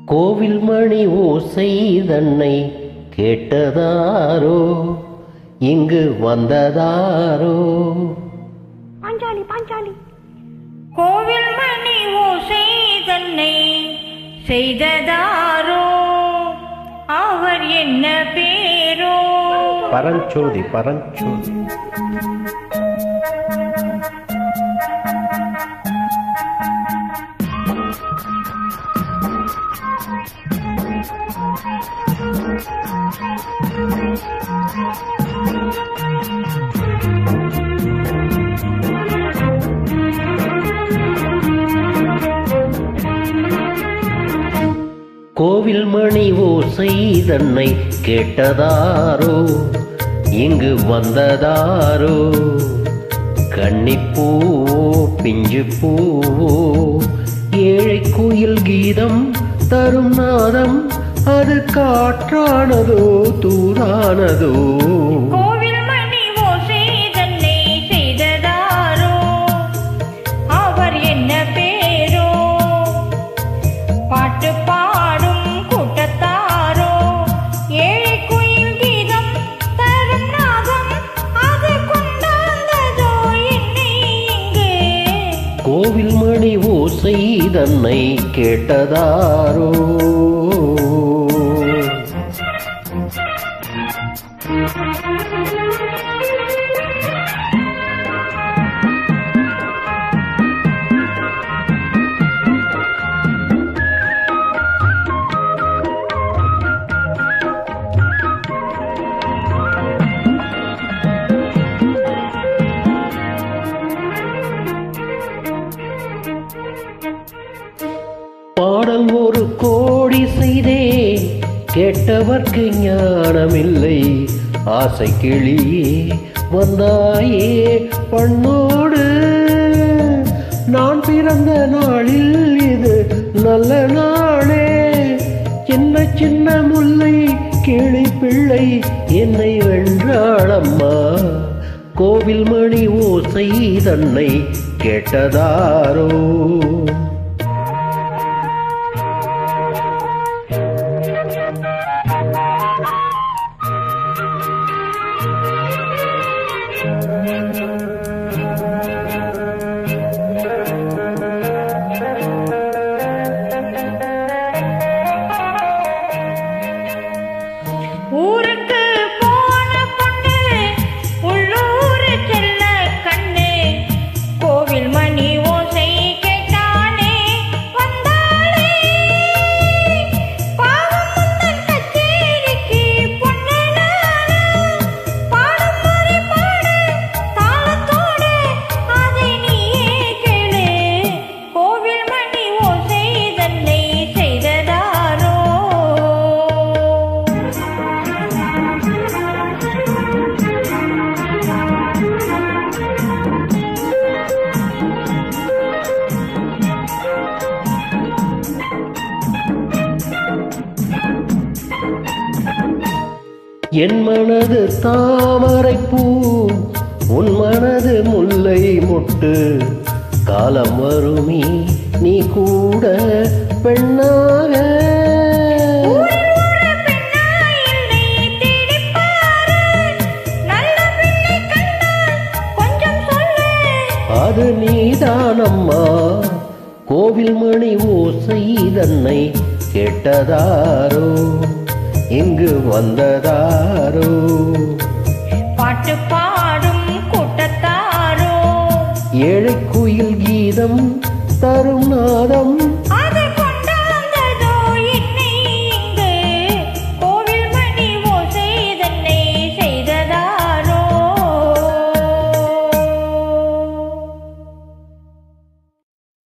கோவில் மணி ஓசை தன்னை கேட்டதாரோ இங்கு வந்ததாரோ பாஞ்சாலி பாஞ்சாலி கோவில் மணி ஓசை தன்னை செய்ததாரோ அவர் என்ன பேரோ பரஞ்சோதி பரஞ்சோதி கோவில் மணி ஓசை தன்னை கேட்டதாரோ இங்கு வந்ததாரோ கன்னிப்பூவோ பிஞ்சு பூவோ ஏழை குயில் கீதம் தரும் நாதம் அது காற்றானதோ தூதானதோ கோவில் மணி ஓசை தன்னை செய்ததாரோ அவர் என்ன பேரோ பாட்டு பாடும் கூட்டத்தாரோ ஏழை குயில் கீதம் தரும் நாகம் அது கொண்டாந்ததோ என்னை இங்கு கோவில் மணி ஓசை தன்னை கேட்டதாரோ பாடல் ஒரு கோடி செய்தே கேட்டவர்க்கு ஞானமில்லை ஆசை கிளியே வந்தாயே பண்ணோடு நான் பிறந்த நாளில் இது நல்ல நாளே சின்ன சின்ன முல்லை கிளி பிள்ளை என்னை வென்றாளம்மா கோவில் மணி ஓசை தன்னை கேட்டதாரோ ஊருக்கு போன பொண்ணு உள்ளூர் செல்ல கண்ணு கோவில் மணி ஓசை கேட்டானே வந்தாளே பாவம் முந்தன் கச்சேரிக்கு பொண்ணு நானு. பாடும் முறை பாடு தாளத்தோடு அதை நீயே கேளு கோவில் மணி ஓசை தன்னை செய்ததாரோ என் மனது தாமரை பூ உன் மனது முல்லை மொட்டு காலம் வருமி நீ கூட பெண்ணாக அது நீதானம்மா கோவில் மணி ஓசை தன்னை கேட்டதாரோ இங்கு வந்ததாரோ பாட்டு பாடும் கூட்டத்தாரோ ஏழை குயில் கீதம் தரும் நாதம்